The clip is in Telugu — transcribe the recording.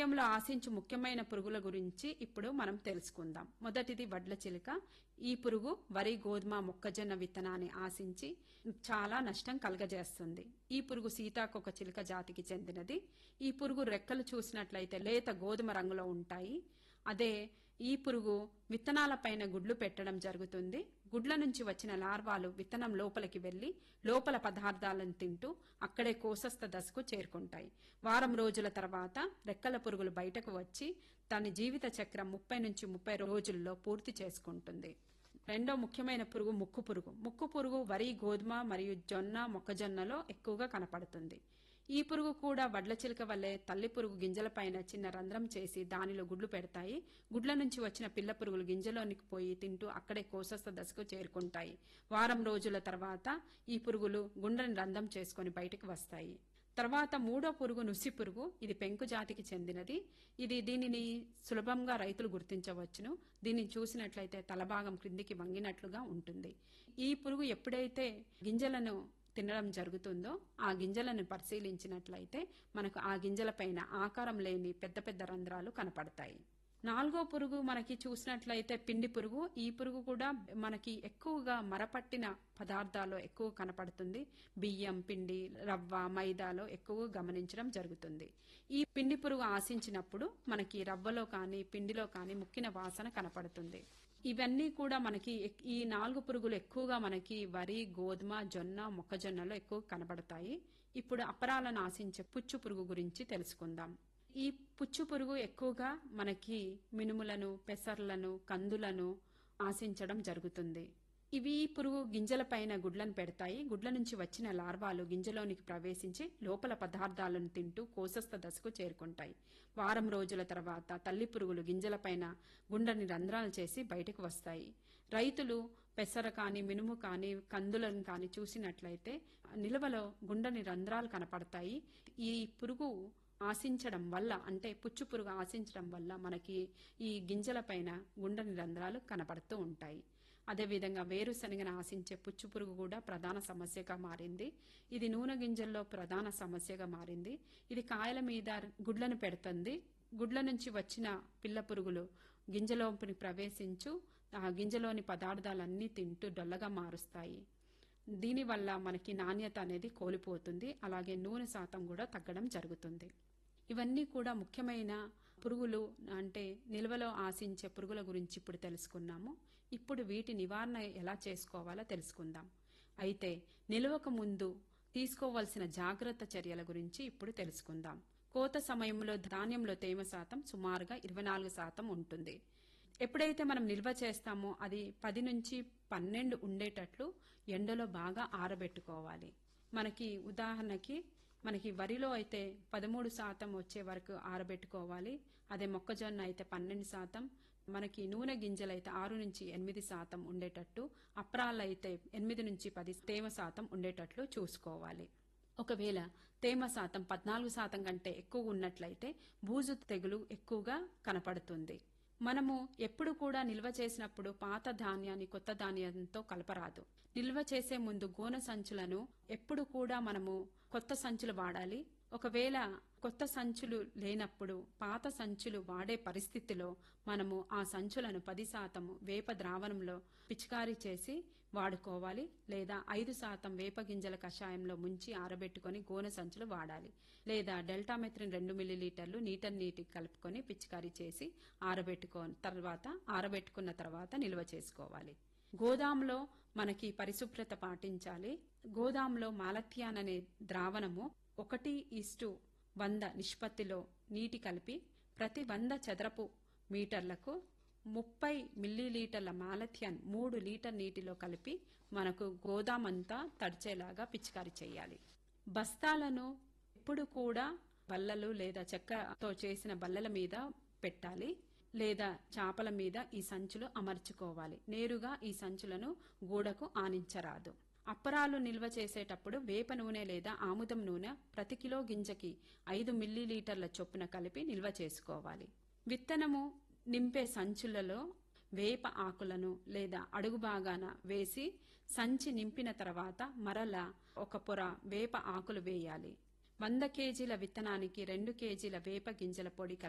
సమయంలో ఆశించు ముఖ్యమైన పురుగుల గురించి ఇప్పుడు మనం తెలుసుకుందాం మొదటిది వడ్ల చిలుక ఈ పురుగు వరి గోధుమ మొక్కజొన్న విత్తనాన్ని ఆశించి చాలా నష్టం కలగజేస్తుంది ఈ పురుగు సీతాకొక చిలుక జాతికి చెందినది ఈ పురుగు రెక్కలు చూసినట్లయితే లేత గోధుమ రంగులో ఉంటాయి అదే ఈ పురుగు విత్తనాలపైన గుడ్లు పెట్టడం జరుగుతుంది గుడ్ల నుంచి వచ్చిన లార్వాలు విత్తనం లోపలికి వెళ్లి లోపల పదార్థాలను తింటూ అక్కడే కోసస్థ దశకు చేరుకుంటాయి వారం రోజుల తర్వాత రెక్కల పురుగులు బయటకు వచ్చి దాని జీవిత చక్రం ముప్పై నుంచి ముప్పై రోజుల్లో పూర్తి చేసుకుంటుంది రెండో ముఖ్యమైన పురుగు ముక్కు పురుగు ముక్కు పురుగు వరి గోధుమ మరియు జొన్న మొక్కజొన్నలో ఎక్కువగా కనపడుతుంది ఈ పురుగు కూడా వడ్ల చిలుక వల్లే తల్లి పురుగు గింజలపైన చిన్న రంధ్రం చేసి దానిలో గుడ్లు పెడతాయి గుడ్ల నుంచి వచ్చిన పిల్ల పురుగులు గింజలోనికి పోయి తింటూ అక్కడే కోసస్థ దశకు చేరుకుంటాయి వారం రోజుల తర్వాత ఈ పురుగులు గుండెని రంధ్రం చేసుకొని బయటకు వస్తాయి తర్వాత మూడో పురుగు నుసి పురుగు ఇది పెంకు జాతికి చెందినది ఇది దీనిని సులభంగా రైతులు గుర్తించవచ్చును దీన్ని చూసినట్లయితే తలభాగం క్రిందికి వంగినట్లుగా ఉంటుంది ఈ పురుగు ఎప్పుడైతే గింజలను తినడం జరుగుతుందో ఆ గింజలను పరిశీలించినట్లయితే మనకు ఆ గింజలపైన ఆకారం లేని పెద్ద పెద్ద రంధ్రాలు కనపడతాయి నాలుగో పురుగు మనకి చూసినట్లయితే పిండి పురుగు ఈ పురుగు కూడా మనకి ఎక్కువగా మరపట్టిన పదార్థాల్లో ఎక్కువ కనపడుతుంది బియ్యం పిండి రవ్వ మైదాలో ఎక్కువ గమనించడం జరుగుతుంది ఈ పిండి పురుగు ఆశించినప్పుడు మనకి రవ్వలో కానీ పిండిలో కానీ ముక్కిన వాసన కనపడుతుంది ఇవన్నీ కూడా మనకి ఎక్- ఈ నాలుగు పురుగులు ఎక్కువగా మనకి వరి గోధుమ జొన్న మొక్కజొన్నలో ఎక్కువ కనబడతాయి ఇప్పుడు అపరాలను ఆశించే పుచ్చు పురుగు గురించి తెలుసుకుందాం ఈ పుచ్చు పురుగు ఎక్కువగా మనకి మినుములను పెసర్లను కందులను ఆశించడం జరుగుతుంది ఇవి ఈ పురుగు గింజలపైన గుడ్లను పెడతాయి గుడ్ల నుంచి వచ్చిన లార్వాలు గింజలోనికి ప్రవేశించి లోపల పదార్థాలను తింటూ కోసస్థ దశకు చేరుకుంటాయి వారం రోజుల తర్వాత తల్లి పురుగులు గింజలపైన గుండెని రంధ్రాలు చేసి బయటకు వస్తాయి రైతులు పెసర కానీ మినుము కానీ కందులను కానీ చూసినట్లయితే నిల్వలో గుండెని రంధ్రాలు కనపడతాయి ఈ పురుగు ఆశించడం వల్ల అంటే పుచ్చు పురుగు ఆశించడం వల్ల మనకి ఈ గింజలపైన గుండెని రంధ్రాలు కనపడుతూ ఉంటాయి అదేవిధంగా వేరుశనగను ఆశించే పుచ్చు పురుగు కూడా ప్రధాన సమస్యగా మారింది ఇది నూనె గింజల్లో ప్రధాన సమస్యగా మారింది ఇది కాయల మీద గుడ్లను పెడుతుంది గుడ్ల నుంచి వచ్చిన పిల్ల పురుగులు గింజలోపలికి ప్రవేశించు ఆ గింజలోని పదార్థాలన్నీ తింటూ డొల్లగా మారుస్తాయి దీనివల్ల మనకి నాణ్యత అనేది కోల్పోతుంది అలాగే నూనె శాతం కూడా తగ్గడం జరుగుతుంది ఇవన్నీ కూడా ముఖ్యమైన పురుగులు అంటే నిల్వలో ఆశించే పురుగుల గురించి ఇప్పుడు తెలుసుకున్నాము ఇప్పుడు వీటి నివారణ ఎలా చేసుకోవాలో తెలుసుకుందాం అయితే నిల్వకు ముందు తీసుకోవాల్సిన జాగ్రత్త చర్యల గురించి ఇప్పుడు తెలుసుకుందాం కోత సమయంలో ధాన్యంలో తేమ శాతం సుమారుగా ఇరవై నాలుగు శాతం ఉంటుంది ఎప్పుడైతే మనం నిల్వ చేస్తామో అది పది నుంచి పన్నెండు ఉండేటట్లు ఎండలో బాగా ఆరబెట్టుకోవాలి మనకి ఉదాహరణకి మనకి వరిలో అయితే పదమూడు శాతం వచ్చే వరకు ఆరబెట్టుకోవాలి అదే మొక్కజొన్న అయితే పన్నెండు శాతం మనకి నూనె గింజలు అయితే ఆరు నుంచి ఎనిమిది శాతం ఉండేటట్టు అప్రాలు అయితే ఎనిమిది నుంచి పది తేమ శాతం ఉండేటట్లు చూసుకోవాలి ఒకవేళ తేమ శాతం పద్నాలుగు శాతం కంటే ఎక్కువ ఉన్నట్లయితే బూజు తెగులు ఎక్కువగా కనపడుతుంది మనము ఎప్పుడు కూడా నిల్వ చేసినప్పుడు పాత ధాన్యాన్ని కొత్త ధాన్యంతో కలపరాదు నిల్వ చేసే ముందు గోనె సంచులను ఎప్పుడు కూడా మనము కొత్త సంచులు వాడాలి ఒకవేళ కొత్త సంచులు లేనప్పుడు పాత సంచులు వాడే పరిస్థితిలో మనము ఆ సంచులను పది శాతం వేప ద్రావణంలో పిచికారీ చేసి వాడుకోవాలి లేదా ఐదు శాతం వేప గింజల కషాయంలో ముంచి ఆరబెట్టుకొని గోనె సంచులు వాడాలి లేదా డెల్టామెథ్రిన్ రెండు మిల్లీలీటర్లు నీటర్ నీటి కలుపుకొని పిచికారీ చేసి ఆరబెట్టుకో తర్వాత ఆరబెట్టుకున్న తర్వాత నిల్వ చేసుకోవాలి గోదాంలో మనకి పరిశుభ్రత పాటించాలి గోదాంలో మాలథియాన్ అనే ద్రావణము ఒకటి ఇస్టు వంద నిష్పత్తిలో నీటి కలిపి ప్రతి వంద చదరపు మీటర్లకు ముప్పై మిల్లీలీటర్ల మాలథియాన్ మూడు లీటర్ నీటిలో కలిపి మనకు గోదామంతా తడిచేలాగా పిచికారీ చేయాలి బస్తాలను ఎప్పుడు కూడా బల్లలు లేదా చెక్కతో చేసిన బల్లల మీద పెట్టాలి లేదా చాపల మీద ఈ సంచులు అమర్చుకోవాలి నేరుగా ఈ సంచులను గూడకు ఆనించరాదు అప్పరాలు నిల్వ చేసేటప్పుడు వేప నూనె లేదా ఆముదం నూనె ప్రతి కిలో గింజకి ఐదు మిల్లీలీటర్ల చొప్పున కలిపి నిల్వ చేసుకోవాలి విత్తనము నింపే సంచులలో వేప ఆకులను లేదా అడుగు భాగాన వేసి సంచి నింపిన తర్వాత మరల ఒక పొర వేప ఆకులు వేయాలి వంద కేజీల విత్తనానికి రెండు కేజీల వేప గింజల పొడి